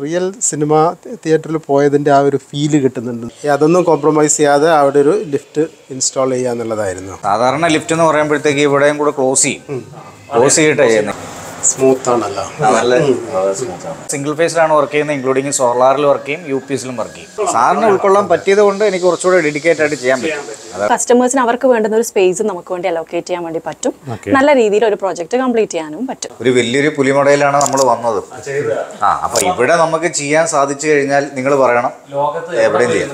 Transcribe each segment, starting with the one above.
Real cinema തിയേറ്ററിൽ പോയതിൻ്റെ ആ ഒരു ഫീല് കിട്ടുന്നുണ്ട് ഈ അതൊന്നും കോംപ്രമൈസ് ചെയ്യാതെ അവിടെ ഒരു ലിഫ്റ്റ് ഇൻസ്റ്റാൾ ചെയ്യുക എന്നുള്ളതായിരുന്നു സാധാരണ ലിഫ്റ്റ് എന്ന് പറയുമ്പോഴത്തേക്ക് ഇവിടെയും കൂടെ ക്ലോസ് ചെയ്യും ക്ലോസ് ചെയ്തിട്ട് ചെയ്യുന്നത് സ്മൂത്ത് ആണല്ലോ നല്ല സിംഗിൾ ഫേസിലാണ് വർക്ക് ചെയ്യുന്നത് ഇൻക്ലൂഡിങ് സോളാറിൽ വർക്ക് ചെയ്യും യു പി എസിലും വർക്ക് ചെയ്യും സാറിന് ഉൾക്കൊള്ളാൻ പറ്റിയത് കൊണ്ട് എനിക്ക് കുറച്ചുകൂടെ ഡെഡിക്കേറ്റ് ആയിട്ട് ചെയ്യാൻ പറ്റും അതാണ് കസ്റ്റമേഴ്സിന് അവർക്ക് വേണ്ടുന്ന ഒരു സ്പേസ് നമുക്ക് വേണ്ടി അലോക്കേറ്റ് ചെയ്യാൻ വേണ്ടി പറ്റും നല്ല രീതിയിൽ ഒരു പ്രോജക്റ്റ് കംപ്ലീറ്റ് ചെയ്യാനും പറ്റും ഒരു വലിയൊരു പുലിമടയിലാണ് നമ്മൾ വന്നത് ആ അപ്പൊ ഇവിടെ നമുക്ക് ചെയ്യാൻ സാധിച്ചു കഴിഞ്ഞാൽ നിങ്ങൾ പറയണം എവിടെയും ചെയ്യാം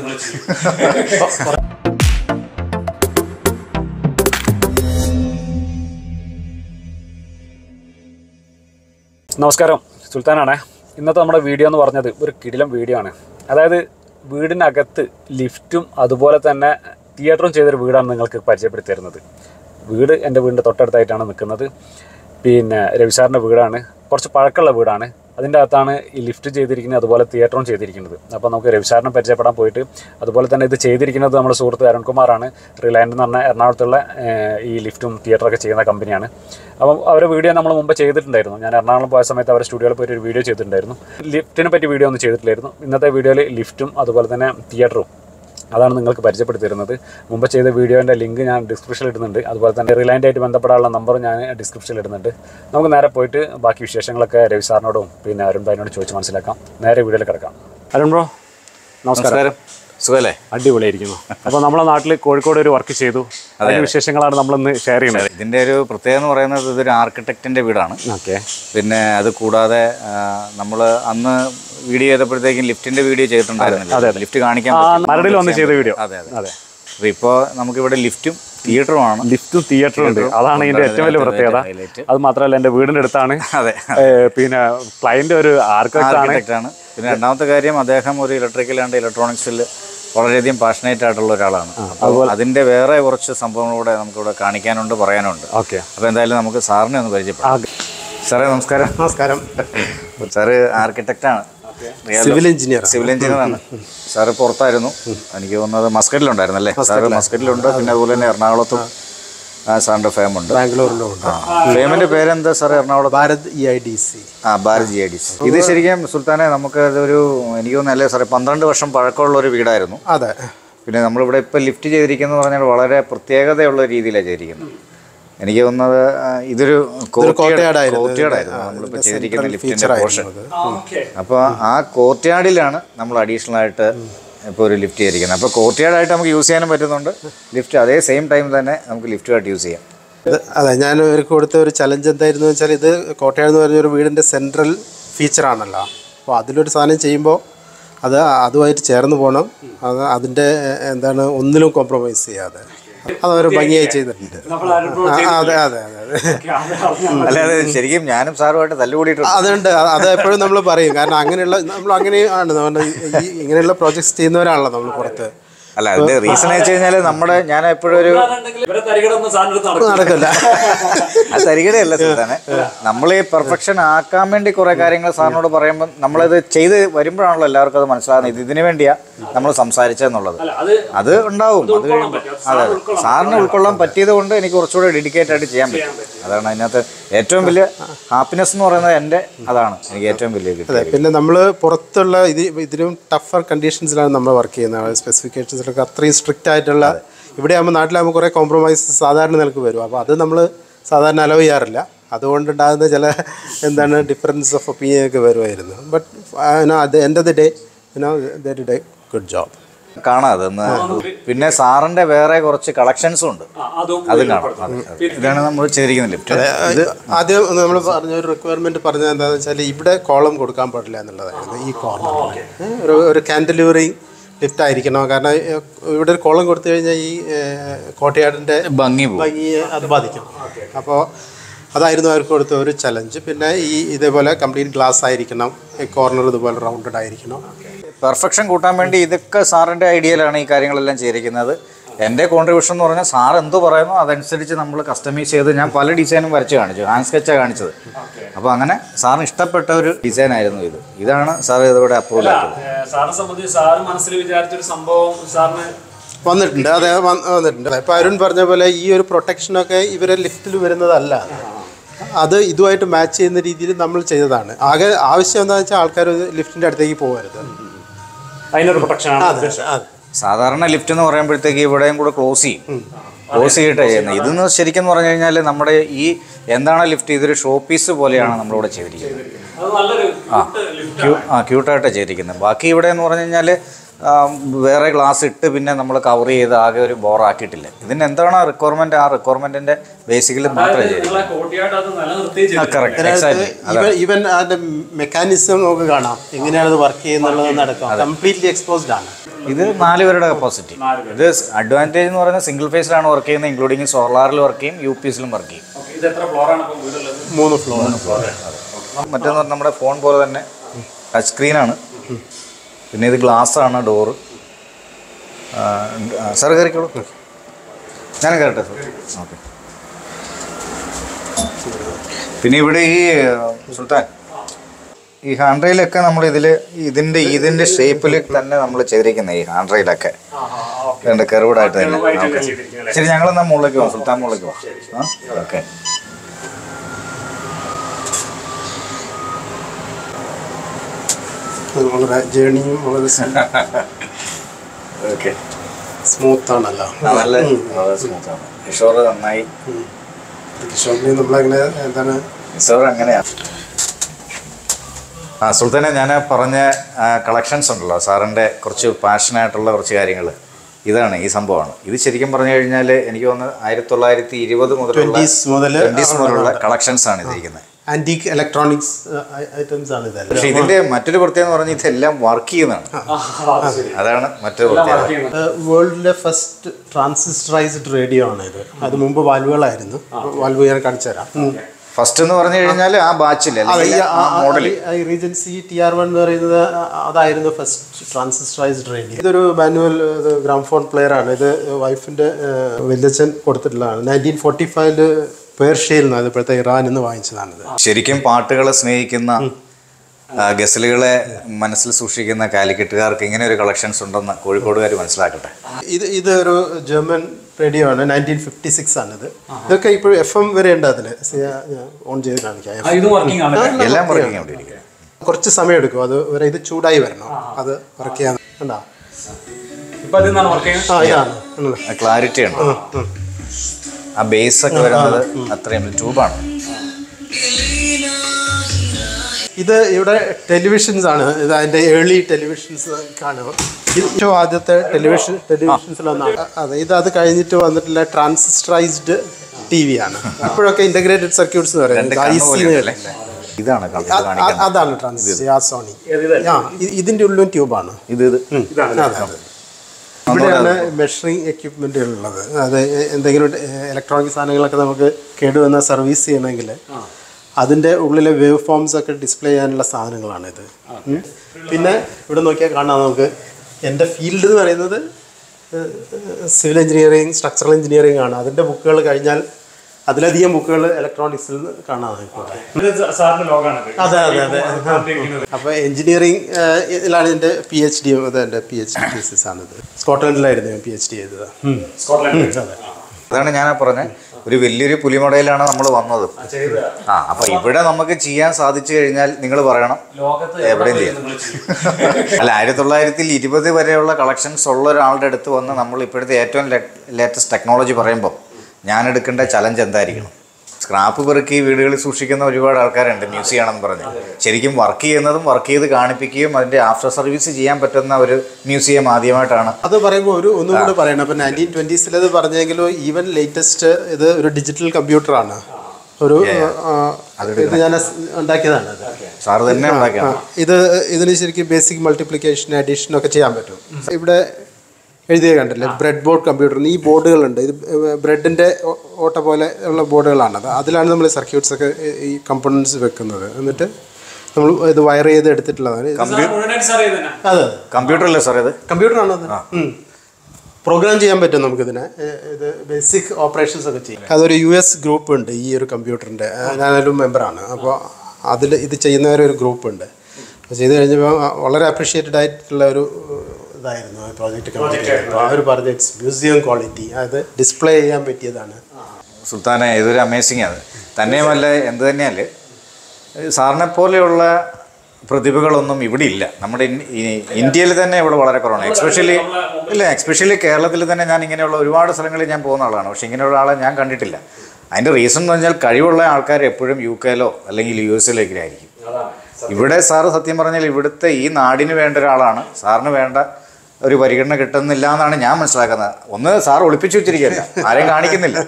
നമസ്കാരം സുൽത്താനാണ് ഇന്നത്തെ നമ്മുടെ വീഡിയോ എന്ന് പറഞ്ഞത് ഒരു കിടിലം വീഡിയോ ആണ് അതായത് വീടിനകത്ത് ലിഫ്റ്റും അതുപോലെ തന്നെ തിയേറ്ററും ചെയ്തൊരു വീടാണ് നിങ്ങൾക്ക് പരിചയപ്പെടുത്തി തരുന്നത് വീട് എൻ്റെ വീടിൻ്റെ തൊട്ടടുത്തായിട്ടാണ് നിൽക്കുന്നത് പിന്നെ രവിസാറിൻ്റെ വീടാണ് കുറച്ച് പഴക്കമുള്ള വീടാണ് അതിൻ്റെ അകത്താണ് ഈ ലിഫ്റ്റ് ചെയ്തിരിക്കുന്നത് അതുപോലെ തിയേറ്ററും ചെയ്തിരിക്കുന്നത് അപ്പോൾ നമുക്ക് രവിസാറിനെ പരിചയപ്പെടാൻ പോയിട്ട് അതുപോലെ തന്നെ ഇത് ചെയ്തിരിക്കുന്നത് നമ്മുടെ സുഹൃത്ത് അരുൺകുമാറാണ് റിലയൻ്റ് എന്ന് പറഞ്ഞ എറണാകുളത്തുള്ള ഏഹ്, ഈ ലിഫ്റ്റും തിയേറ്ററൊക്കെ ചെയ്യുന്ന കമ്പനിയാണ് അപ്പം അവരുടെ വീഡിയോ നമ്മൾ മുമ്പ് ചെയ്തിട്ടുണ്ടായിരുന്നു ഞാൻ എറണാകുളം പോയ സമയത്ത് അവരുടെ സ്റ്റുഡിയോയിൽ പോയിട്ട് ഒരു വീഡിയോ ചെയ്തിട്ടുണ്ടായിരുന്നു ലിഫ്റ്റിനെ പറ്റി വീഡിയോ ഒന്നും ചെയ്തിട്ടില്ലായിരുന്നു ഇന്നത്തെ വീഡിയോയിൽ ലിഫ്റ്റും അതുപോലെ തന്നെ തിയേറ്ററും അതാണ് നിങ്ങൾക്ക് പരിചയപ്പെടുത്തി തരുന്നത് മുമ്പ് ചെയ്ത വീഡിയോൻ്റെ ലിങ്ക് ഞാൻ ഡിസ്ക്രിപ്ഷനിൽ ഇടുന്നുണ്ട് അതുപോലെ തന്നെ റിലയൻ്റ് ആയിട്ട് ബന്ധപ്പെടാനുള്ള നമ്പർ ഞാൻ ഡിസ്ക്രിപ്ഷനിൽ ഇടുന്നുണ്ട് നമുക്ക് നേരെ പോയിട്ട് ബാക്കി വിശേഷങ്ങളൊക്കെ രവി സാറിനോടും പിന്നെ അരുൺ ഭായിനോടും ചോദിച്ച് മനസ്സിലാക്കാം നേരെ വീഡിയോയിൽ കിടക്കാം അരുൺ ബ്രോ നമസ്കാരം നമസ്കാരം സുഖല്ലേ അടിപൊളിയായിരിക്കുന്നു അപ്പോൾ നമ്മളെ നാട്ടിൽ കോഴിക്കോട് ഒരു വർക്ക് ചെയ്തു അതിന്റെ വിശേഷങ്ങളാണ് നമ്മളിന്ന് ഷെയർ ചെയ്യുന്നത് ഇതിന്റെ ഒരു പ്രത്യേകത എന്ന് പറയുന്നത് ഇതൊരു ആർക്കിടെക്റ്റിന്റെ വീടാണ് ഓക്കെ പിന്നെ അത് കൂടാതെ നമ്മൾ അന്ന് വീഡിയോ ചെയ്തപ്പോഴത്തേക്കും ലിഫ്റ്റിന്റെ വീഡിയോ ചെയ്തിട്ടുണ്ടായിരുന്നില്ല ലിഫ്റ്റ് കാണിക്കാൻ പറ്റും. മരടിൽ വന്ന് ചെയ്ത വീഡിയോ അതെ അതെ അതെ അപ്പൊ ഇപ്പോൾ നമുക്കിവിടെ ലിഫ്റ്റും തിയേറ്ററുമാണ് ലിഫ്റ്റും തിയേറ്ററും ഉണ്ട് അതാണ് ഇതിന്റെ ഏറ്റവും വലിയ പ്രത്യേകത ഹൈലൈറ്റ് അത് മാത്രമല്ല എൻ്റെ വീടിൻ്റെ അടുത്താണ് അതെ ഏ, പിന്നെ ക്ലയന്റ് ഒരു ആർക്കിടെക്ട് ആണ് ആർക്കിടെക്റ്റ് ആണ് പിന്നെ രണ്ടാമത്തെ കാര്യം അദ്ദേഹം ഒരു ഇലക്ട്രിക്കൽ ആൻഡ് ഇലക്ട്രോണിക്സിൽ വളരെയധികം പാഷനേറ്റ് ആയിട്ടുള്ള ഒരാളാണ് അപ്പോൾ അതിന്റെ വേറെ കുറച്ച് സംഭവങ്ങളൂടെ നമുക്കിവിടെ കാണിക്കാനുണ്ട് പറയാനുണ്ട് ഓക്കെ അപ്പോൾ എന്തായാലും നമുക്ക് സാറിനെ ഒന്ന് പരിചയപ്പെടാം സാറേ നമസ്കാരം നമസ്കാരം സാറ് ആർക്കിടെക്റ്റ് ആണ് സിവിൽ എഞ്ചിനീയർ സിവിൽ എഞ്ചിനീയർ ആണ് സാറ് പുറത്തായിരുന്നു എനിക്ക് തോന്നുന്നത് മസ്കറ്റിലുണ്ടായിരുന്നു അല്ലേ സാറ് മസ്കറ്റിലുണ്ട് പിന്നെ അതുപോലെ തന്നെ എറണാകുളത്തും ആ, സാറിന്റെ ഫേം ഉണ്ട് ബാംഗ്ലൂരിലും ഉണ്ട് ഫേമിന്റെ പേരെന്താ സാർ എറണാകുളത്ത് Bharat E I D C ആ Bharat G I D C ഇത് ശരിക്കും സുൽത്താനെ നമുക്ക് അതൊരു എനിക്ക് തോന്നുന്നു അല്ലേ സാറേ പന്ത്രണ്ട് വർഷം പഴക്കമുള്ള ഒരു വീടായിരുന്നു അതെ പിന്നെ നമ്മളിവിടെ ഇപ്പോൾ ലിഫ്റ്റ് ചെയ്തിരിക്കുന്നത് പറഞ്ഞാൽ വളരെ പ്രത്യേകതയുള്ള രീതിയിലാണ് ചെയ്തിരിക്കുന്നത് എനിക്ക് തോന്നുന്നത് ആ, ഇതൊരു കോർട്ട്യാർഡായിരുന്നു. കോർട്ട്യാർഡായിരുന്നു ആ, നമ്മളിപ്പോൾ ഇതിന്റെ ചെയ്തിരിക്കുന്ന central ലിഫ്റ്റിന്റെ feature പോർഷൻ ആയിരുന്നു അപ്പോൾ ആ കോർട്ട്യാർഡിലാണ് നമ്മൾ അഡീഷണൽ ആയിട്ട് ഇപ്പോൾ ഒരു ലിഫ്റ്റ് ചെയ്തിരിക്കുന്നത് അപ്പോൾ കോർട്ട്യാർഡായിട്ട് നമുക്ക് യൂസ് ചെയ്യാനും പറ്റുന്നുണ്ട് ലിഫ്റ്റ് അതേ സെയിം ടൈം തന്നെ നമുക്ക് ലിഫ്റ്റുമായിട്ട് യൂസ് ചെയ്യാം ഇത് അതെ ഞാൻ ഇവർക്ക് കൊടുത്ത ഒരു ചലഞ്ച് എന്തായിരുന്നു വെച്ചാൽ ഇത് കോട്ടയം എന്ന് പറഞ്ഞ ഒരു വീടിൻ്റെ സെൻട്രൽ ഫീച്ചറാണല്ലോ അപ്പോൾ അതിലൊരു സാധനം ചെയ്യുമ്പോൾ അത് അതുമായിട്ട് ചേർന്ന് പോകണം അത് അതിൻ്റെ എന്താണ് ഒന്നിലും കോംപ്രമൈസ് ചെയ്യാതെ അതവർ ഭംഗിയായി ചെയ്തിട്ടുണ്ട് ആ, അതെ അതെ അതെ അതെ അല്ലാതെ ശരിക്കും ഞാനും സാറുമായിട്ട് തല്ലുകൂടിയിട്ടുണ്ട് അതുണ്ട് അത് അത് എപ്പോഴും നമ്മൾ പറയും കാരണം അങ്ങനെയുള്ള നമ്മൾ അങ്ങനെയാണ് നമ്മൾ ഈ ഇങ്ങനെയുള്ള പ്രോജക്ട്സ് ചെയ്യുന്നവരാണല്ലോ നമ്മൾ പുറത്ത് അല്ല അതിന്റെ റീസൺ വെച്ച് കഴിഞ്ഞാൽ നമ്മുടെ ഞാൻ എപ്പോഴും ഒരു നടക്കില്ല അത് തരികടയല്ല സുൽത്താനെ നമ്മൾ ഈ പെർഫെക്ഷൻ ആക്കാൻ വേണ്ടി കുറെ കാര്യങ്ങൾ സാറിനോട് പറയുമ്പോൾ നമ്മളത് ചെയ്ത് വരുമ്പോഴാണല്ലോ എല്ലാവർക്കും അത് മനസ്സിലാകുന്നത് ഇത് ഇതിനു വേണ്ടിയാ നമ്മൾ സംസാരിച്ചെന്നുള്ളത് അത് ഉണ്ടാവും അത് കഴിയുമ്പോൾ അതെ അതെ സാറിന് ഉൾക്കൊള്ളാൻ പറ്റിയത് കൊണ്ട് എനിക്ക് കുറച്ചുകൂടെ ഡെഡിക്കേറ്റ് ആയിട്ട് ചെയ്യാൻ പറ്റും അതാണ് അതിനകത്ത് ഏറ്റവും വലിയ ഹാപ്പിനെസ് എന്ന് പറയുന്നത് എൻ്റെ അതാണ് എനിക്ക് ഏറ്റവും വലിയ അതെ കിട്ടിയത് പിന്നെ നമ്മൾ പുറത്തുള്ള ഇത് ഇതിലും ടഫർ കണ്ടീഷൻസിലാണ് നമ്മൾ വർക്ക് ചെയ്യുന്നത് സ്പെസിഫിക്കേഷൻസിലൊക്കെ അത്രയും സ്ട്രിക്റ്റ് ആയിട്ടുള്ള ഇവിടെ ആകുമ്പോൾ നാട്ടിലാകുമ്പോൾ കുറേ കോംപ്രമൈസ് സാധാരണ നിലക്ക് വരും അപ്പോൾ അത് നമ്മൾ സാധാരണ അലവ് ചെയ്യാറില്ല അതുകൊണ്ടുണ്ടാകുന്ന ചില എന്താണ് ഡിഫറൻസ് ഓഫ് ഒപ്പീനിയൻ ഒക്കെ വരുമായിരുന്നു ബട്ട് അത് എൻ്റെ the day you know the day good job കാണാം അതൊന്ന് പിന്നെ സാറിന്റെ വേറെ കുറച്ച് കളക്ഷൻസും ഉണ്ട് അതും കാണാം അതെ. ഇതാണ് നമ്മൾ ചെയ്തിരിക്കുന്ന ലിഫ്റ്റ് ഇത് ആദ്യം നമ്മൾ പറഞ്ഞ ഒരു റിക്വയർമെൻറ്റ് പറഞ്ഞത് എന്താണെന്ന് വെച്ചാൽ ഇവിടെ കോളം കൊടുക്കാൻ പാടില്ല എന്നുള്ളതായിരുന്നു ഈ കോർണർ ഒരു ഒരു കാൻഡിലിവറിങ് ലിഫ്റ്റ് ആയിരിക്കണം കാരണം ഏഹ്, ഇവിടെ ഒരു കോളം കൊടുത്തു കഴിഞ്ഞാൽ ഈ ഏഹ്, കോട്ടയാടിൻ്റെ ഭംഗി പോകും ഭംഗിയെ അത് ബാധിക്കും അപ്പോൾ അതായിരുന്നു അവർക്ക് കൊടുത്ത ഒരു ചലഞ്ച് പിന്നെ ഈ ഇതേപോലെ കംപ്ലീറ്റ് ഗ്ലാസ് ആയിരിക്കണം ഈ കോർണർ ഇതുപോലെ റൗണ്ടഡ് ആയിരിക്കണം പെർഫെക്ഷൻ കൂട്ടാൻ വേണ്ടി ഇതൊക്കെ സാറിൻ്റെ ഐഡിയയിലാണ് ഈ കാര്യങ്ങളെല്ലാം ചെയ്തിരിക്കുന്നത് എൻ്റെ കോൺട്രിബ്യൂഷൻ എന്ന് പറഞ്ഞാൽ സാർ എന്ത് പറയുന്നു അതനുസരിച്ച് നമ്മൾ കസ്റ്റമൈസ് ചെയ്ത് ഞാൻ പല ഡിസൈനും വരച്ച് കാണിച്ചു ഹാൻഡ് സ്കെച്ചാണ് കാണിച്ചത് അപ്പോൾ അങ്ങനെ സാറിന് ഇഷ്ടപ്പെട്ട ഒരു ഡിസൈൻ ആയിരുന്നു ഇത് ഇതാണ് സാർ ഇതിവിടെ അപ്രൂവൽ ആക്കിയത് സാറിനെ സംബന്ധിച്ച് സാറ് മനസ്സിൽ വിചാരിച്ചൊരു സംഭവം സാറിന് വന്നിട്ടുണ്ട് അതെ വന്ന്- വന്നിട്ടുണ്ട് ഇപ്പം അരുൺ പറഞ്ഞ പോലെ ഈ ഒരു പ്രൊട്ടക്ഷനൊക്കെ ഇവരെ ലിഫ്റ്റിൽ വരുന്നതല്ല അത് ഇതുമായിട്ട് മാച്ച് ചെയ്യുന്ന രീതിയിൽ നമ്മൾ ചെയ്തതാണ് ആകെ ആവശ്യം എന്താണെന്ന് വെച്ചാൽ ആൾക്കാർ ലിഫ്റ്റിൻ്റെ അടുത്തേക്ക് പോകരുത് അതിനൊരു പ്രൊട്ടക്ഷനാണ് അതെ അതെ സാധാരണ ലിഫ്റ്റ് എന്ന് പറയുമ്പോഴത്തേക്ക് ഇവിടെയും കൂടെ ക്ലോസ് ചെയ്യും ക്ലോസ് ചെയ്തിട്ടാണ് ചെയ്യുന്നത് ഇതെന്ന് ശരിക്കും പറഞ്ഞു കഴിഞ്ഞാൽ നമ്മുടെ ഈ എന്താണ് ലിഫ്റ്റ് ഇതൊരു ഷോ പീസ് പോലെയാണ് നമ്മളിവിടെ ചെയ്തിരിക്കുന്നത് അത് നല്ലൊരു ആ ക്യൂ ആ ക്യൂട്ടായിട്ടാണ് ചെയ്തിരിക്കുന്നത് ബാക്കി ഇവിടെ എന്ന് പറഞ്ഞു കഴിഞ്ഞാൽ വേറെ ഗ്ലാസ് ഇട്ട് പിന്നെ നമ്മൾ കവർ ചെയ്ത് ആകെ ഒരു ബോറാക്കിയിട്ടില്ല ഇതിന് എന്താണ് റിക്വയർമെൻറ്റ് ആ റിക്വയർമെൻറ്റിൻ്റെ ബേസിക്കലി മാത്രമേ ചെയ്തിരിക്കുന്നത് നിങ്ങളെ കോട്ടിയായിട്ട് അത് നിലനിർത്തി കറക്റ്റ് എക്സാക്ട്ലി ഈവൻ ഈവൻ അതിന്റെ മെക്കാനിസം നമുക്ക് കാണാം എങ്ങനെയാണ് അത് വർക്ക് ചെയ്യുന്നുള്ളത് നടക്കാം കംപ്ലീറ്റ്ലി എക്സ്പോസ്ഡ് ആണ് ഇത് നാല് പേരുടെ കപ്പാസിറ്റി ഇത് അഡ്വാൻറ്റേജ് എന്ന് പറയുന്നത് സിംഗിൾ ഫേസിലാണ് വർക്ക് ചെയ്യുന്നത് ഇൻക്ലൂഡിങ് സോളാറിൽ വർക്ക് ചെയ്യും യു പി എസിലും വർക്ക് ചെയ്യും ഇത് എത്ര ഫ്ലോറാണ് ഇപ്പം വീടുള്ളത് മൂന്ന് ഫ്ലോർ മറ്റേന്ന് പറഞ്ഞാൽ നമ്മുടെ ഫോൺ പോലെ തന്നെ ടച്ച് സ്ക്രീനാണ് പിന്നെ ഇത് ഗ്ലാസ് ആണ് ഡോറ് സാർ കയറിക്കോളൂ ഞാൻ കയറട്ടെ സാർ ഓക്കെ പിന്നെ ഇവിടെ ഈ സുൽത്താൻ ഈ ഹാൻഡ് റെയിലൊക്കെ നമ്മൾ ഇതിൽ ഇതിൻ്റെ ഇതിൻ്റെ ഷേപ്പിൽ തന്നെ നമ്മൾ ചെയ്തിരിക്കുന്നത് ഈ ഹാൻഡ് റെയിലൊക്കെ രണ്ട് കെർവ്ഡായിട്ട് തന്നെ ഓക്കെ ശരി ഞങ്ങളെന്നാ മുകളിലേക്ക് പോവാം സുൽത്താൻ മുകളിലേക്ക് പോവാം ആ ഓക്കെ വളരെ ജേണിയും വളരെ ഓക്കെ സ്മൂത്ത് ആണല്ലോ നല്ല വളരെ സ്മൂത്താണ് കിഷോർ നന്നായി കിഷോറിനെ നമ്മളങ്ങനെ എന്താണ് കിഷോർ അങ്ങനെയാ ആ സുൽത്താനെ ഞാൻ പറഞ്ഞ കളക്ഷൻസ് ഉണ്ടല്ലോ സാറിൻ്റെ കുറച്ച് പാഷനായിട്ടുള്ള കുറച്ച് കാര്യങ്ങൾ ഇതാണ് ഈ സംഭവമാണ് ഇത് ശരിക്കും പറഞ്ഞു കഴിഞ്ഞാൽ എനിക്ക് തോന്നുന്നത് ആയിരത്തി തൊള്ളായിരത്തി ഇരുപത് മുതലുള്ള ട്വന്റീസ് മുതൽ ട്വൻറ്റീസ് മുതലുള്ള കളക്ഷൻസ് ആണ് ഇതിരിക്കുന്നത് ആന്റിക് ഇലക്ട്രോണിക്സ് ഐറ്റംസ് ആണ് ഇതെല്ലാം പക്ഷേ ഇതിൻ്റെ മറ്റൊരു പ്രത്യേകത എന്ന് പറഞ്ഞാൽ ഇതെല്ലാം വർക്ക് ചെയ്യുന്നതാണ് അതാണ് മറ്റൊരു പ്രത്യേകത വേൾഡിലെ ഫസ്റ്റ് ട്രാൻസിസ്റ്ററൈസ്ഡ് റേഡിയോ ആണ് ഇത് അത് മുമ്പ് വാൽവുകളായിരുന്നു വാൽവ് ഞാൻ കാണിച്ചു തരാം ഉം. ഫസ്റ്റ് എന്ന് പറഞ്ഞു കഴിഞ്ഞാൽ ആ ബാച്ചിൽ അതെ, അല്ലെങ്കിൽ ഈ ആ model Regency T R one എന്ന് പറയുന്നത് അതായിരുന്നു ഫസ്റ്റ് ട്രാൻസിസ്റ്ററൈസ്ഡ് റേഡിയോ ഇതൊരു മാനുവൽ ഗ്രാംഫോൺ പ്ലെയർ ആണ് ഇത് വൈഫിന്റെ വല്യച്ഛൻ കൊടുത്തിട്ടുള്ളതാണ് നയൻറ്റീൻ ഫോർട്ടി ഫൈവില് പേർഷ്യയിൽ നിന്നാണ് ഇപ്പോഴത്തെ ഇറാനിൽ നിന്ന് വാങ്ങിച്ചതാണിത് ശരിക്കും പാട്ടുകളെ സ്നേഹിക്കുന്ന ആ, ഗസലുകളെ മനസ്സിൽ സൂക്ഷിക്കുന്ന കാലിക്കറ്റുകാർക്ക് ഇങ്ങനെ ഒരു കളക്ഷൻസ് ഉണ്ടെന്ന് കോഴിക്കോടുകാർ മനസ്സിലാക്കട്ടെ ഇത് ഇത് ഒരു ജർമ്മൻ റേഡിയോ ആണ് നയൻറ്റീൻ ഫിഫ്റ്റി സിക്സ് ആണിത് ഇതൊക്കെ ഇപ്പോൾ എഫ് എം വരെ ഉണ്ട് അതിൽ ഓൺ ചെയ്ത് കാണിക്കാം ഇത് വർക്കിംഗ് ആണ് എല്ലാം വർക്കിംഗ് അവിടെ ഇരിക്കുക കുറച്ച് സമയം എടുക്കും അത് വരെ ഇത് ചൂടായി വരണം അത് വർക്ക് ചെയ്യാൻ കണ്ടാ ഇപ്പൊ അതിൽ നിന്നാണ് വർക്ക് ചെയ്യുന്നത് ആ ഇതാണ് കണ്ടോ? ക്ലാരിറ്റി ഉണ്ട് ഉം. ആ ബേസ് ഒക്കെ വരുന്നത് അത്രയും ട്യൂബാണ് ഇത് ഇവിടെ ടെലിവിഷൻസ് ആണ് ഇത് അതിന്റെ ഏർലി ടെലിവിഷൻസ് കാണുക ഇത് ഏറ്റവും ആദ്യത്തെ ടെലിവിഷൻ ടെലിവിഷൻസിലൊന്നാണ് അതെ ഇത് അത് കഴിഞ്ഞിട്ട് വന്നിട്ടുള്ള ട്രാൻസിസ്റ്ററൈസ്ഡ് ടി വി ആണ് ഇപ്പോഴൊക്കെ ഇന്റഗ്രേറ്റഡ് സർക്യൂട്ട്സ് എന്ന് രണ്ട് പറയുന്നത് ഐ കണ്ണ് സി പോലെ അല്ലേ? ഇതാണ് ക- ഇത് കാണിക്കുന്നത് അതാണ് ട്രാൻസിസ്റ്റർ ആ സോണി ആ ഇ- ഇതിന്റെ ഉള്ളിലും ട്യൂബാണ് ഇത് ഇത് അതെ അതെ ഇവിടെയാണ് മെഷറിംഗ് എക്യുപ്മെന്റുകൾ ഉള്ളത് അത് എന്തെങ്കിലും ഇലക്ട്രോണിക് സാധനങ്ങളൊക്കെ നമുക്ക് കേടുവന്ന സർവീസ് ചെയ്യണമെങ്കിൽ അതിൻ്റെ ഉള്ളിലെ വേവ് ഫോംസ് ഒക്കെ ഡിസ്പ്ലേ ചെയ്യാനുള്ള സാധനങ്ങളാണ് ഇത് ഉം. പിന്നെ ഇവിടെ നോക്കിയാൽ കാണാം നമുക്ക് എൻ്റെ ഫീൽഡ് എന്ന് പറയുന്നത് സിവിൽ എഞ്ചിനീയറിംഗ് സ്ട്രക്ചറൽ എഞ്ചിനീയറിംഗ് ആണ് അതിൻ്റെ ബുക്കുകൾ കഴിഞ്ഞാൽ അതിലധികം ബുക്കുകൾ ഇലക്ട്രോണിക്സിൽ കാണാം നമുക്ക് ഇത് സാറിന്റെ ലോഗാണ് അതെ അതെ അതെ അപ്പോൾ എഞ്ചിനീയറിംഗ് ഇതിലാണ് എൻ്റെ പി എച്ച് ഡി അത് എൻ്റെ പി എച്ച് ഡി തീസിസ് ആണിത് സ്കോട്ട്ലൻഡിലായിരുന്നു ഞാൻ പി എച്ച് ഡി ചെയ്തത് സ്കോട്ട്ലൻഡ് അതെ അതാണ് ഞാൻ പറഞ്ഞ ഒരു വലിയൊരു പുലിമടയിലാണ് നമ്മൾ വന്നത് ചെയ്ത ആ അപ്പൊ ഇവിടെ നമുക്ക് ചെയ്യാൻ സാധിച്ചു കഴിഞ്ഞാൽ നിങ്ങൾ പറയണം ലോകത്ത് എവിടെയും ചെയ്യാം അല്ല ആയിരത്തി തൊള്ളായിരത്തി ഇരുപത് വരെയുള്ള കളക്ഷൻസ് ഉള്ള ഒരാളുടെ അടുത്ത് വന്ന് നമ്മൾ ഇപ്പോഴത്തെ ഏറ്റവും ലേറ്റസ്റ്റ് ടെക്നോളജി പറയുമ്പോൾ ഞാൻ എടുക്കേണ്ട ചലഞ്ച് എന്തായിരിക്കണം സ്ക്രാപ്പ് പെറുക്കി വീടുകളിൽ സൂക്ഷിക്കുന്ന ഒരുപാട് ആൾക്കാരുണ്ട് മ്യൂസിയം ആണെന്ന് പറഞ്ഞ് ശരിക്കും വർക്ക് ചെയ്യുന്നതും വർക്ക് ചെയ്ത് കാണിപ്പിക്കുകയും അതിൻ്റെ ആഫ്റ്റർ സർവീസ് ചെയ്യാൻ പറ്റുന്ന ഒരു മ്യൂസിയം ആദ്യമായിട്ടാണ് അത് പറയുമ്പോൾ ഒരു ഒന്നും കൂടെ പറയണം അപ്പം നയൻറ്റീൻ ട്വൻറ്റീസിലത് പറഞ്ഞെങ്കിലും ഈവൻ ലേറ്റസ്റ്റ് ഇത് ഒരു ഡിജിറ്റൽ കമ്പ്യൂട്ടറാണ് ഒരു ആ, ഇത് ഞാൻ ഉണ്ടാക്കിയതാണ് അത് സാറ് തന്നെ ഉണ്ടാക്കിയാണ് ആ, ഇത് ഇതിന് ശരിക്കും ബേസിക് മൾട്ടിപ്ലിക്കേഷൻ അഡീഷൻ ഒക്കെ ചെയ്യാൻ പറ്റും ഇവിടെ എഴുതിയ കണ്ടില്ലേ ബ്രെഡ് ബോർഡ് കമ്പ്യൂട്ടറിന് ഈ ബോർഡുകളുണ്ട് ഇത് ബ്രെഡിൻ്റെ ഓട്ട പോലെ ഉള്ള ബോർഡുകളാണത് അതിലാണ് നമ്മൾ സർക്യൂട്ട്സ് ഒക്കെ ഈ കമ്പോണൻസ് വെക്കുന്നത് എന്നിട്ട് നമ്മൾ ഇത് വയർ ചെയ്ത് എടുത്തിട്ടുള്ളതാണ് ഇത് മുഴുവനായിട്ട് സാർ ചെയ്ത് തന്നെ അതെ കമ്പ്യൂട്ടറല്ലേ സാർ ഇത് കമ്പ്യൂട്ടറാണ് അത് പ്രോഗ്രാം ചെയ്യാൻ പറ്റും നമുക്കിതിനെ ഏഹ് ഇത് ബേസിക് ഓപ്പറേഷൻസ് ഒക്കെ ചെയ്യും അതൊരു യു എസ് ഗ്രൂപ്പ് ഉണ്ട് ഈ ഒരു കമ്പ്യൂട്ടറിൻ്റെ ഞാനൊരു മെമ്പറാണ് അപ്പോൾ അതിൽ ഇത് ചെയ്യുന്നവരൊരു ഗ്രൂപ്പ് ഉണ്ട് അപ്പോൾ ചെയ്ത് കഴിഞ്ഞപ്പോൾ വളരെ അപ്രീഷിയേറ്റഡ് ആയിട്ടുള്ള ഒരു ഇതായിരുന്നു ആ പ്രോജക്റ്റ് കംപ്ലീറ്റ് അപ്പോൾ അവർ പറഞ്ഞ ഇറ്റ്സ് മ്യൂസിയം ക്വാളിറ്റി അത് ഡിസ്പ്ലേ ചെയ്യാൻ പറ്റിയതാണ് സുൽത്താനെ ഇതൊരു അമേസിങ് ആണ് തന്നെയുമല്ല എന്ത് തന്നെയാൽ സാറിനെ പോലെയുള്ള പ്രതിഭകളൊന്നും ഇവിടെ ഇല്ല നമ്മുടെ ഇൻ- ഈ ഇന്ത്യയിൽ തന്നെ ഇവിടെ വളരെ കുറവാണ് എക്സ്പെഷ്യലി ഇല്ല എക്സ്പെഷ്യലി കേരളത്തിൽ തന്നെ ഞാൻ ഇങ്ങനെയുള്ള ഒരുപാട് സ്ഥലങ്ങളിൽ ഞാൻ പോകുന്ന ആളാണ് പക്ഷേ ഇങ്ങനെയുള്ള ആളെ ഞാൻ കണ്ടിട്ടില്ല അതിൻ്റെ റീസൺ എന്ന് പറഞ്ഞാൽ കഴിവുള്ള ആൾക്കാർ എപ്പോഴും യു കെയിലോ അല്ലെങ്കിൽ യു എസിലേക്കിലോ ആയിരിക്കും ഇവിടെ സാറ് സത്യം പറഞ്ഞാൽ ഇവിടുത്തെ ഈ നാടിന് വേണ്ട ഒരാളാണ് സാറിന് വേണ്ട ഒരു പരിഗണന കിട്ടുന്നില്ല എന്നാണ് ഞാൻ മനസ്സിലാക്കുന്നത് ഒന്ന് സാർ ഒളിപ്പിച്ചു വെച്ചിരിക്കുകയല്ല ആരെയും കാണിക്കുന്നില്ല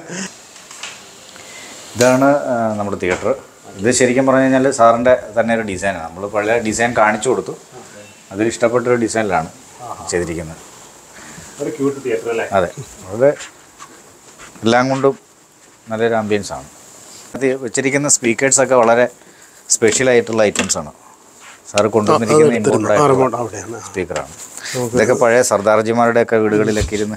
ഇതാണ് ആ, നമ്മുടെ തിയേറ്റർ ഇത് ശരിക്കും പറഞ്ഞു കഴിഞ്ഞാൽ സാറിൻ്റെ തന്നെ ഒരു ഡിസൈനാണ് നമ്മൾ പഴയ ഡിസൈൻ കാണിച്ചു കൊടുത്തു അതിൽ ഇഷ്ടപ്പെട്ട ഒരു ഡിസൈനിലാണ് ചെയ്തിരിക്കുന്നത് ഒരു ക്യൂട്ട് തിയേറ്റർ അല്ലേ അതെ വളരെ എല്ലാം കൊണ്ടും നല്ലൊരു ആംബിയൻസ് ആണ് അത് വെച്ചിരിക്കുന്ന സ്പീക്കേഴ്സൊക്കെ വളരെ സ്പെഷ്യൽ ആയിട്ടുള്ള ഐറ്റംസ് ആണ് സാറ് കൊണ്ടുവന്നിരിക്കുന്ന ഇമ്പോർട്ടൻ്റ് ആയിട്ടുള്ള അവിടെയാണ് സ്പീക്കറാണ് ഇതൊക്കെ പഴയ സർദാർജിമാരുടെ ഒക്കെ വീടുകളിലൊക്കെ ഇരുന്ന്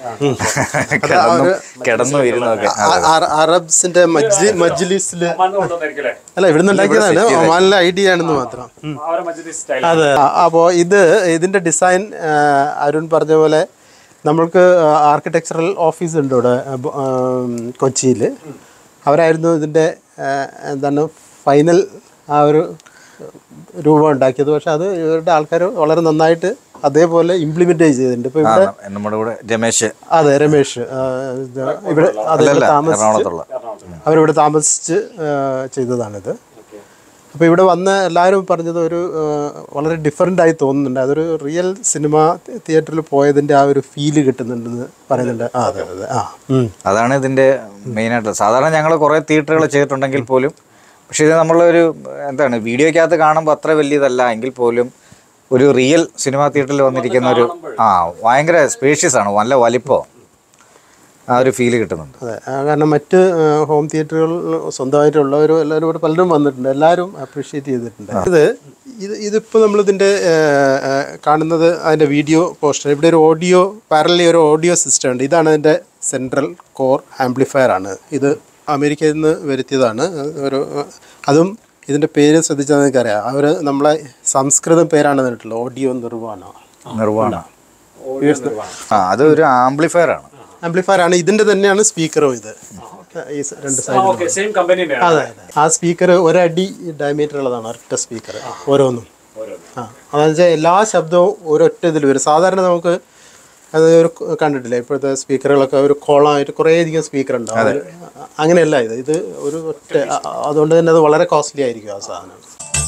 കിടന്നു കിടന്നു ഇരുന്നൊക്കെ ആ- ആ- അറബ്സിന്റെ മജ്ലി മജ്ലിസില് ഒമാനിന്ന് കൊണ്ടുവന്നായിരിക്കും അല്ലേ അല്ല ഇവിടുന്ന് ഉണ്ടാക്കിയതാണ് ഒമാനിലെ ഐഡിയ ആണെന്ന് മാത്രം ഉം. അവരെ മറ്റേ സ്റ്റൈൽ അതെ അപ്പോൾ ഇത് ഇതിന്റെ ഡിസൈൻ അരുൺ പറഞ്ഞ പോലെ നമ്മൾക്ക് ആർക്കിടെക്ചറൽ ഓഫീസ് ഉണ്ട് ഇവിടെ കൊച്ചിയിൽ അവരായിരുന്നു ഇതിൻ്റെ എന്താണ് ഫൈനൽ ആ ഒരു രൂപം ഉണ്ടാക്കിയത് പക്ഷെ അത് ഇവരുടെ ആൾക്കാർ വളരെ നന്നായിട്ട് അതേപോലെ ഇംപ്ലിമെൻ്റ് ചെയ്തിട്ടുണ്ട് ഇപ്പോൾ ആ ഇവിടെ നമ്മുടെ കൂടെ രമേശ് അതെ രമേശ് ആ, ഇത് ഇവിടെ അതെ ഇവിടെ അല്ലല്ല താമസിച്ച് എറണാകുളത്തുള്ള അവരിവിടെ താമസിച്ച് ആ, ചെയ്തതാണിത് അപ്പോൾ ഇവിടെ വന്ന് എല്ലാവരും പറഞ്ഞത് ഒരു ആ, വളരെ ഡിഫറെൻ്റ് ആയി തോന്നുന്നുണ്ട് അതൊരു റിയൽ സിനിമ തിയേറ്ററിൽ പോയതിൻ്റെ ആ ഒരു ഫീല് കിട്ടുന്നുണ്ടെന്ന് പറയുന്നുണ്ട് ആ അതെ അതെ ആ ഉം. അതാണ് ഇതിൻ്റെ മെയിനായിട്ട് സാധാരണ ഞങ്ങൾ കുറേ തിയേറ്ററുകൾ ചെയ്തിട്ടുണ്ടെങ്കിൽ പോലും പക്ഷേ ഇത് നമ്മളൊരു എന്താണ് വീഡിയോയ്ക്കകത്ത് കാണുമ്പോൾ അത്ര വലിയതല്ല എങ്കിൽ പോലും ഒരു റിയൽ സിനിമാ തിയേറ്ററിൽ വന്നിരിക്കുന്ന ഒരു ആ ഭയങ്കര സ്പേഷ്യസ് ആണ് നല്ല വലിപ്പം ആ ഒരു ഫീല് കിട്ടുന്നുണ്ട് അതെ ആ, കാരണം മറ്റ് ഹോം തിയേറ്ററുകൾ സ്വന്തമായിട്ടുള്ളവരും എല്ലാവരും ഇവിടെ പലരും വന്നിട്ടുണ്ട് എല്ലാവരും അപ്രീഷിയേറ്റ് ചെയ്തിട്ടുണ്ട് ഇത് ഇത് ഇതിപ്പോൾ നമ്മളിതിൻ്റെ കാണുന്നത് അതിൻ്റെ വീഡിയോ പോസ്റ്റർ ഇവിടെ ഒരു ഓഡിയോ പാരലി ഒരു ഓഡിയോ സിസ്റ്റം ഉണ്ട് ഇതാണ് അതിൻ്റെ സെൻട്രൽ കോർ ആംപ്ലിഫയർ ആണ് ഇത് അമേരിക്കയിൽ നിന്ന് വരുത്തിയതാണ് ഒരു അതും ഇതിൻ്റെ പേര് ശ്രദ്ധിച്ചാൽ നിങ്ങൾക്കറിയാം അവർ നമ്മളെ സംസ്കൃതം പേരാണ് തന്നിട്ടുള്ളത് ഓഡിയോ നിർവ്വാണ നിർവ്വാണ ആ അത് ഒരു ആംപ്ലിഫയർ ആണ് ആംപ്ലിഫയർ ആണ് ഇതിൻ്റെ തന്നെയാണ് സ്പീക്കറും ഇത് ഈ സ- രണ്ട് സൈഡ് ഓക്കെ സെയിം കമ്പനി തന്നെയാണ് അതെ അതെ ആ സ്പീക്കർ ഒരടി ഡയമീറ്റർ ഉള്ളതാണ് ഒരൊറ്റ സ്പീക്കർ ഓരോന്നും ആ അതെന്ന് വെച്ചാൽ എല്ലാ ശബ്ദവും ഒരൊറ്റ ഇതിൽ വരും സാധാരണ നമുക്ക് അത് ഒരു ക- കണ്ടിട്ടില്ലേ ഇപ്പോഴത്തെ സ്പീക്കറുകളൊക്കെ ഒരു കോളമായിട്ട് കുറേ അധികം സ്പീക്കർ ഉണ്ടാവും അത് അങ്ങനെയല്ല ഇത് ഇത് ഒരു ഒറ്റ അ- അ- അതുകൊണ്ട് തന്നെ അത് വളരെ കോസ്റ്റ്ലി ആയിരിക്കും ആ സാധനം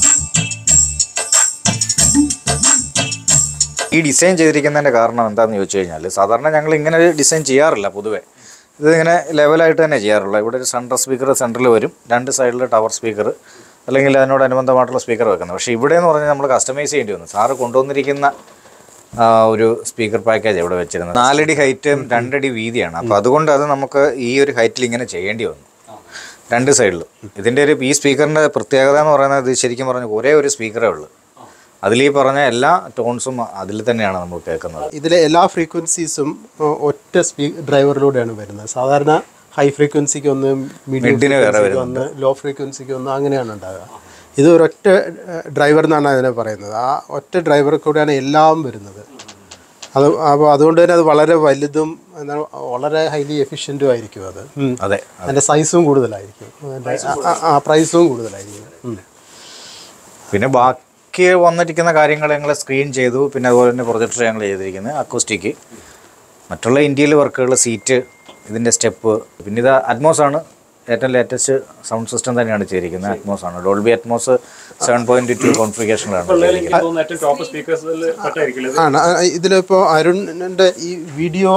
ഈ ഡിസൈൻ ചെയ്തിരിക്കുന്നതിൻ്റെ കാരണം എന്താണെന്ന് ചോദിച്ചു കഴിഞ്ഞാൽ സാധാരണ ഞങ്ങൾ ഇങ്ങനെ ഒരു ഡിസൈൻ ചെയ്യാറില്ല പൊതുവേ ഇത് ഇങ്ങനെ ലെവലായിട്ട് തന്നെ ചെയ്യാറുള്ളത് ഇവിടെ ഒരു സെൻട്രൽ സ്പീക്കർ സെൻറ്ററിൽ വരും രണ്ട് സൈഡിൽ ടവർ സ്പീക്കർ അല്ലെങ്കിൽ അതിനോടനുബന്ധമായിട്ടുള്ള സ്പീക്കർ വെക്കുന്നത് പക്ഷേ ഇവിടെ എന്ന് പറഞ്ഞാൽ നമ്മൾ കസ്റ്റമൈസ് ചെയ്യേണ്ടി വന്നു സാറ് കൊണ്ടുവന്നിരിക്കുന്ന ആ, ഒരു സ്പീക്കർ പാക്കേജ് ഇവിടെ വെച്ചിരുന്നത് നാലടി ഹൈറ്റും രണ്ടടി വീതിയാണ് അപ്പോൾ അതുകൊണ്ട് അത് നമുക്ക് ഈ ഒരു ഹൈറ്റിൽ ഇങ്ങനെ ചെയ്യേണ്ടി വന്നു രണ്ട് സൈഡിലും ഇതിൻ്റെ ഒരു ഈ സ്പീക്കറിൻ്റെ പ്രത്യേകത എന്ന് പറയുന്നത് ഇത് ശരിക്കും പറഞ്ഞാൽ ഒരേ ഒരു സ്പീക്കറേ ഉള്ളൂ അതിൽ ഈ പറഞ്ഞ എല്ലാ ടോൺസും അതിൽ തന്നെയാണ് നമ്മൾ കേൾക്കുന്നത് ഇതിലെ എല്ലാ ഫ്രീക്വൻസീസും ഒറ്റ സ്പീ ഡ്രൈവറിലൂടെയാണ് വരുന്നത് സാധാരണ ഹൈ ഫ്രീക്വൻസിക്ക് ഒന്ന് മീഡിയം Mid-ന് വേറെ ഫ്രീക്വൻസിക്ക് ഒന്ന് ലോ ഫ്രീക്വൻസിക്ക് ഒന്ന് അങ്ങനെയാണ് ഉണ്ടാകുക ഇത് ഒരൊറ്റ ഡ്രൈവർ എന്നാണ് അതിനെ പറയുന്നത് ആ ഒറ്റ ഡ്രൈവറിൽ കൂടെയാണ് എല്ലാം വരുന്നത് അത് അപ്പോൾ അതുകൊണ്ട് തന്നെ അത് വളരെ വലുതും എന്നാൽ വളരെ ഹൈലി എഫിഷ്യൻറ്റും ആയിരിക്കും അത് ഉം. അതെ അതിൻ്റെ സൈസും കൂടുതലായിരിക്കും അതിൻ്റെ ആ പ്രൈസും കൂടുതലായിരിക്കും ഉം. പിന്നെ ബാക്കി വന്നിരിക്കുന്ന കാര്യങ്ങൾ ഞങ്ങൾ സ്ക്രീൻ ചെയ്തു പിന്നെ അതുപോലെ തന്നെ പ്രൊജക്ടർ ഞങ്ങൾ ചെയ്തിരിക്കുന്നത് അക്കോസ്റ്റിക് മറ്റുള്ള ഇന്ത്യയിൽ വർക്കുകൾ സീറ്റ് ഇതിൻ്റെ സ്റ്റെപ്പ് പിന്നെ ഇത് അറ്റ്മോസ് ആണ് ഏറ്റവും ലേറ്റസ്റ്റ് സൗണ്ട് സിസ്റ്റം തന്നെയാണ് ചെയ്തിരിക്കുന്നത് അറ്റ്മോസ് ആണ് Dolby Atmos seven point two കോൺഫിഗറേഷനിലാണ് എനിക്ക് തോന്നുന്നു ഏറ്റവും ടോപ്പ് സ്പീക്കേഴ്സിൽ പെട്ടായിരിക്കില്ല ആണ് ആ, ഇതിലിപ്പോൾ അരുണിൻ്റെ ഈ വീഡിയോ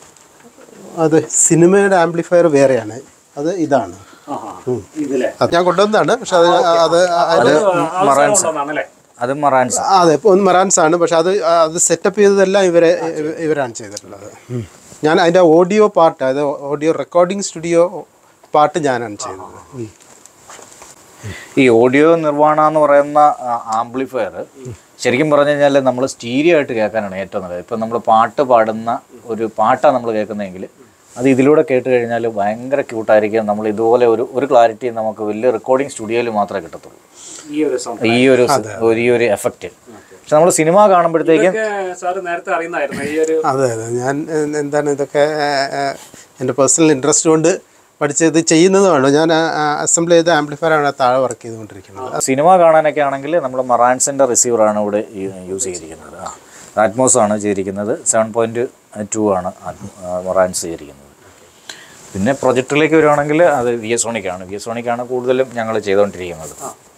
അത് സിനിമയുടെ ആംപ്ലിഫയർ വേറെയാണ് അത് ഇതാണ് ഇതിലെ അത് ഞാൻ കൊണ്ടുവന്നതാണ് പക്ഷെ അത് അത് അത് ആണല്ലേ അത് മറാൻസ് ആ, അതെ ഇപ്പോൾ ഒന്ന് മറാൻസ് ആണ് പക്ഷെ അത് അത് സെറ്റപ്പ് ചെയ്തതെല്ലാം ഇവരെ ഇവ- ഇവരാണ് ചെയ്തിട്ടുള്ളത് ഞാൻ അതിൻ്റെ ഓഡിയോ പാർട്ട് അതായത് ഓഡിയോ റെക്കോർഡിംഗ് സ്റ്റുഡിയോ പാർട്ട് ഞാനാണ് ചെയ്തത് ഉം. ഈ ഓഡിയോ നിർവ്വാണ എന്ന് പറയുന്ന ആംപ്ലിഫയർ ശരിക്കും പറഞ്ഞു കഴിഞ്ഞാൽ നമ്മൾ സ്റ്റീരിയോ ആയിട്ട് കേൾക്കാനാണ് ഏറ്റവും നല്ലത് ഇപ്പം നമ്മൾ പാട്ട് പാടുന്ന ഒരു പാട്ടാണ് നമ്മൾ കേൾക്കുന്നതെങ്കിൽ അത് ഇതിലൂടെ കേട്ട് കഴിഞ്ഞാൽ ഭയങ്കര ക്യൂട്ടായിരിക്കും നമ്മൾ ഇതുപോലെ ഒരു ഒരു ക്ലാരിറ്റി നമുക്ക് വലിയ റെക്കോർഡിംഗ് സ്റ്റുഡിയോയിൽ മാത്രമേ കിട്ടത്തുള്ളൂ ഈ ഒരു സൗണ്ട് ഈ ഒരു ഒരു ഈ ഒരു എഫക്റ്റ് പക്ഷെ നമ്മൾ സിനിമ കാണുമ്പോഴത്തേക്കും സാറ് നേരത്തെ അറിയുന്നതായിരുന്നു ഈ ഒരു അതെ അതെ ഞാൻ എ- എന്താണ് ഇതൊക്കെ ഏ, ഏ, എൻ്റെ പേഴ്സണൽ ഇൻട്രസ്റ്റ് കൊണ്ട് പഠിച്ച് ഇത് ചെയ്യുന്നതുമാണ് ഞാൻ അസംബിൾ ചെയ്ത ആംപ്ലിഫയർ ആണ് താഴെ വർക്ക് ചെയ്തുകൊണ്ടിരിക്കുന്നത് സിനിമ കാണാനൊക്കെ ആണെങ്കിൽ നമ്മൾ മറാൻസിൻ്റെ റിസീവറാണ് ഇവിടെ യൂസ് ചെയ്തിരിക്കുന്നത് ആ ആറ്റ്മോസ് ആണ് ചെയ്തിരിക്കുന്നത് സെവൻ പോയിൻറ്റ് ടു ആണ് മൊറാൻസ് ചെയ്തിരിക്കുന്നത് പിന്നെ പ്രൊജക്റ്റിലേക്ക് വരുവാണെങ്കിൽ അത് വി എസ് സോണിക്കാണ് വി എസ് സോണിക്കാണ് കൂടുതലും ഞങ്ങൾ ചെയ്തുകൊണ്ടിരിക്കുന്നത്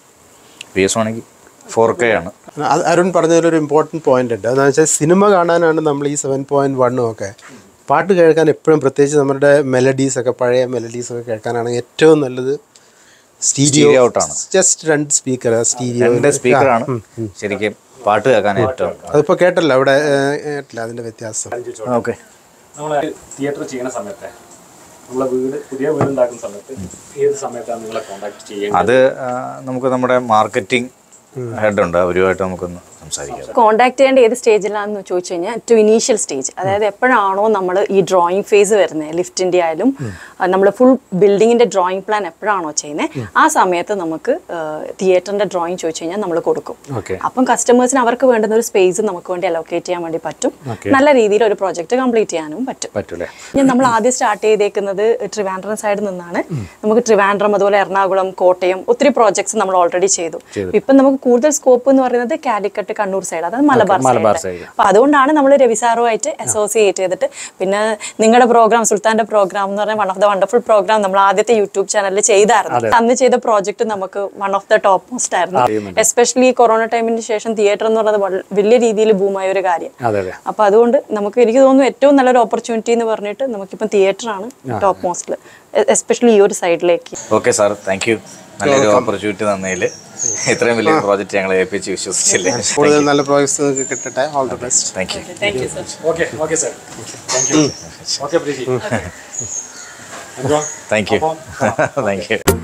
V S Sonic four K ആണ് അത് അരുൺ പറഞ്ഞതിലൊരു ഇമ്പോർട്ടൻറ്റ് പോയിന്റ് ഉണ്ട് അതെന്ന് വെച്ചാൽ സിനിമ കാണാനാണ് നമ്മൾ ഈ സെവൻ പോയിന്റ് വണ്ണും ഒക്കെ പാട്ട് കേൾക്കാൻ എപ്പോഴും പ്രത്യേകിച്ച് നമ്മുടെ മെലഡീസ് ഒക്കെ പഴയ മെലഡീസ് ഒക്കെ കേൾക്കാനാണ് ഏറ്റവും നല്ലത് സ്റ്റീരിയോ Stereo out ആണ്. ജസ്റ്റ് രണ്ട് സ്പീക്കർ സ്റ്റീരിയോ രണ്ട് സ്പീക്കറാണ് ശരിക്കും പാട്ട് കേൾക്കാൻ ഏറ്റവും അതിപ്പോൾ കേട്ടല്ലോ അവിടെ ഏഹ്, കേട്ടില്ല അതിൻ്റെ വ്യത്യാസം ഓക്കെ നമ്മൾ തിയേറ്റർ ചെയ്യുന്ന സമയത്തെ നമ്മളെ വീട് പുതിയ വീട് ഉണ്ടാക്കുന്ന സമയത്ത് ഏത് സമയത്താണ് നിങ്ങളെ കോൺടാക്ട് ചെയ്യുക അത് ആ, നമുക്ക് നമ്മുടെ മാർക്കറ്റിംഗ് ഹെഡ് ഉണ്ട് അവരുമായിട്ട് നമുക്കൊന്ന് സംസാരിക്കാം കോൺടാക്ട് ചെയ്യേണ്ട ഏത് സ്റ്റേജിലാണെന്ന് ചോദിച്ചു കഴിഞ്ഞാൽ ടു ഇനീഷ്യൽ സ്റ്റേജ് അതായത് എപ്പോഴാണോ നമ്മൾ ഈ ഡ്രോയിങ് ഫേസ് വരുന്നത് ലിഫ്റ്റിൻ്റെ ആയാലും നമ്മൾ ഫുൾ ബിൽഡിങ്ങിൻ്റെ ഡ്രോയിങ് പ്ലാൻ എപ്പോഴാണോ ചെയ്യുന്നത് ആ സമയത്ത് നമുക്ക് തിയേറ്ററിൻ്റെ ഡ്രോയിങ് ചോദിച്ചു കഴിഞ്ഞാൽ നമ്മൾ കൊടുക്കും ഓക്കെ അപ്പം കസ്റ്റമേഴ്സിന് അവർക്ക് വേണ്ടുന്ന ഒരു സ്പേസ് നമുക്ക് വേണ്ടി അലോക്കേറ്റ് ചെയ്യാൻ വേണ്ടി പറ്റും നല്ല രീതിയിൽ ഒരു പ്രോജക്റ്റ് കംപ്ലീറ്റ് ചെയ്യാനും പറ്റും പറ്റൂലേ ഞാൻ നമ്മൾ ആദ്യം സ്റ്റാർട്ട് ചെയ്തേക്കുന്നത് ട്രിവാൻഡ്രം സൈഡിൽ നിന്നാണ് നമുക്ക് ട്രിവാൻഡ്രം അതുപോലെ എറണാകുളം കോട്ടയം ഒത്തിരി പ്രോജക്ട്സ് നമ്മൾ ഓൾറെഡി ചെയ്തു ഇപ്പം നമുക്ക് കൂടുതൽ സ്കോപ്പ് എന്ന് പറയുന്നത് കാലിക്കട്ട് കണ്ണൂർ സൈഡ് അതായത് മലബാർ മലബാർ സൈഡ് side. അപ്പൊ അതുകൊണ്ടാണ് നമ്മൾ രവിസാറുമായിട്ട് അസോസിയേറ്റ് ചെയ്തിട്ട് പിന്നെ നിങ്ങളുടെ പ്രോഗ്രാം സുൽത്താന്റെ പ്രോഗ്രാം എന്ന് പറഞ്ഞാൽ one of the wonderful programme നമ്മൾ ആദ്യത്തെ യൂട്യൂബ് ചാനലിൽ ചെയ്തായിരുന്നു അന്ന് ചെയ്ത പ്രോജക്റ്റ് നമുക്ക് one of the top most ആയിരുന്നു എസ്പെഷ്യലി കൊറോണ ടൈമിന് ശേഷം തിയേറ്റർ എന്ന് പറയുന്നത് വള- വലിയ രീതിയിൽ ബൂമായ ഒരു കാര്യം അതെ അതെ അപ്പൊ അതുകൊണ്ട് നമുക്ക് എനിക്ക് തോന്നുന്നു ഏറ്റവും നല്ലൊരു ഓപ്പർച്യൂണിറ്റി എന്ന് പറഞ്ഞിട്ട് നമുക്കിപ്പം തിയേറ്റർ ആണ് ടോപ്പ് മോസ്റ്റിൽ എസ്പെഷ്യലി ഈ ഒരു സൈഡിലേക്ക് ഓക്കെ സാർ താങ്ക് യു നല്ലൊരു ഓപ്പർച്യൂണിറ്റി തന്നതിൽ ഇത്രയും വലിയ പ്രോജക്റ്റ് ഞങ്ങളെ ഏൽപ്പിച്ച് വിശ്വസിച്ചില്ലേ കൂടുതൽ നല്ല പ്രോജക്ട്സ് നിങ്ങൾക്ക് കിട്ടട്ടെ all the best thank you thank you sir okay okay sir thank you okay Preethi thank you thank U